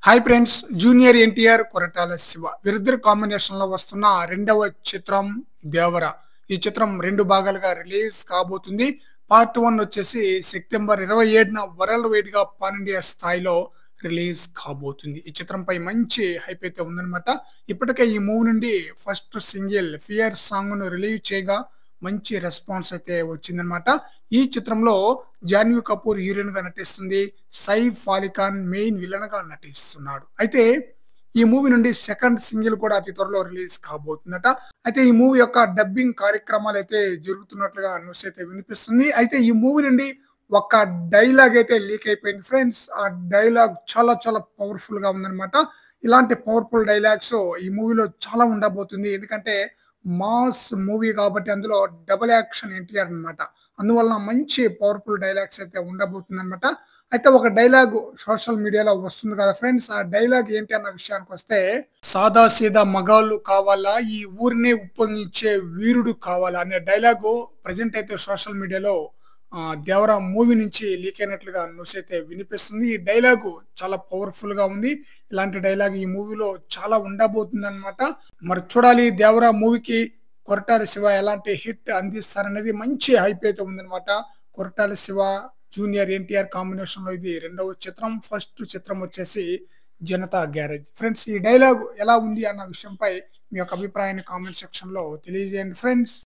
hi friends junior NTR Koratala Siva వీరిద్దరు combination లో వస్తున్న రెండవ చిత్రం దేవర ఈ చిత్రం రెండు భాగాలుగా రిలీజ్ కాబోతుంది పార్ట్ వన్ వచ్చేసి సెప్టెంబర్ ఇరవై ఏడున వరల్డ్ వైడ్ గా పాన్ ఇండియా స్థాయిలో రిలీజ్ కాబోతుంది ఈ చిత్రంపై మంచి హైప్ అయితే ఉందన్నమాట ఇప్పటికే ఈ మూవీ నుండి ఫస్ట్ సింగిల్ ఫియర్ సాంగ్ ను రిలీజ్ చేయగా మంచి రెస్పాన్స్ అయితే వచ్చిందనమాట ఈ చిత్రంలో జాన్వీ కపూర్ హీరోయిన్ గా నటిస్తుంది సైఫ్ అలీ ఖాన్ మెయిన్ విలన్ గా నటిస్తున్నాడు అయితే ఈ మూవీ నుండి సెకండ్ సింగిల్ కూడా అతి త్వరలో రిలీజ్ కాబోతుందట అయితే ఈ మూవీ యొక్క డబ్బింగ్ కార్యక్రమాలు అయితే జరుగుతున్నట్లుగా న్యూస్ అయితే వినిపిస్తుంది అయితే ఈ మూవీ నుండి ఒక డైలాగ్ అయితే లీక్ అయిపోయింది ఫ్రెండ్స్ ఆ డైలాగ్ చాలా చాలా పవర్ఫుల్ గా ఉందన్నమాట ఇలాంటి పవర్ఫుల్ డైలాగ్స్ ఈ మూవీలో చాలా ఉండబోతుంది ఎందుకంటే మాస్ మూవీ కాబట్టి అందులో డబుల్ యాక్షన్ ఎన్టీఆర్ అనమాట అందువలన మంచి పవర్ఫుల్ డైలాగ్స్ అయితే ఉండబోతుంది అనమాట అయితే ఒక డైలాగ్ సోషల్ మీడియాలో వస్తుంది కదా ఫ్రెండ్స్ ఆ డైలాగ్ ఏంటి అన్న విషయానికి వస్తే సాదా సీదా మగాళ్ళు కావాలా ఈ ఊరినే ఉప్పొంగించే వీరుడు కావాలా అనే డైలాగు ప్రజెంట్ అయితే సోషల్ మీడియాలో ఆ, దేవరా మూవీ నుంచి లీక్ అయినట్లుగా న్యూస్ అయితే వినిపిస్తుంది ఈ డైలాగు చాలా పవర్ఫుల్ గా ఉంది ఇలాంటి డైలాగ్ ఈ మూవీలో చాలా ఉండబోతుంది అనమాట మరి చూడాలి దేవరా మూవీకి కొరటాల శివ ఎలాంటి హిట్ అందిస్తారనేది మంచి హైప్ అయితే ఉందన్నమాట Koratala Siva junior NTR combination లో ఇది రెండవ చిత్రం ఫస్ట్ చిత్రం వచ్చేసి జనతా గ్యారేజ్ ఫ్రెండ్స్ ఈ డైలాగ్ ఎలా ఉంది అన్న విషయంపై మీ యొక్క అభిప్రాయాన్ని కామెంట్ సెక్షన్ లో తెలియజేయండి ఫ్రెండ్స్